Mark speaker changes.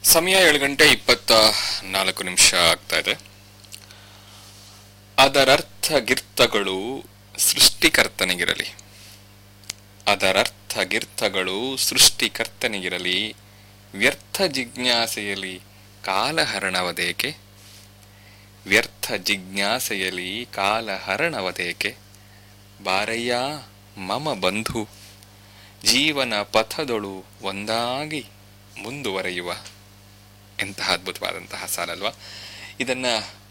Speaker 1: ಸಮಯ ಏಳು ಗಂಟೆ ಇಪ್ಪತ್ತ ನಾಲ್ಕು ನಿಮಿಷ ಆಗ್ತಾ ಇದೆ ಅದರರ್ಥ ಗಿರ್ತಗಳು ಸೃಷ್ಟಿಕರ್ತನಿಗಿರಲಿ ಅದರರ್ಥ ಗಿರ್ತಗಳು ಸೃಷ್ಟಿಕರ್ತನಿಗಿರಲಿ ವ್ಯರ್ಥ ಜಿಜ್ಞಾಸೆಯಲ್ಲಿ ಕಾಲಹರಣವದೇಕೆ ವ್ಯರ್ಥ ಜಿಜ್ಞಾಸೆಯಲ್ಲಿ ಕಾಲಹರಣವದೇಕೆ ಬಾರಯ್ಯ ಮಮ ಬಂಧು ಜೀವನ ಪಥದೊಳು ಒಂದಾಗಿ ಮುಂದುವರೆಯುವ ಎಂತಹ ಅದ್ಭುತವಾದಂತಹ ಸಾಲಲ್ವಾ ಇದನ್ನ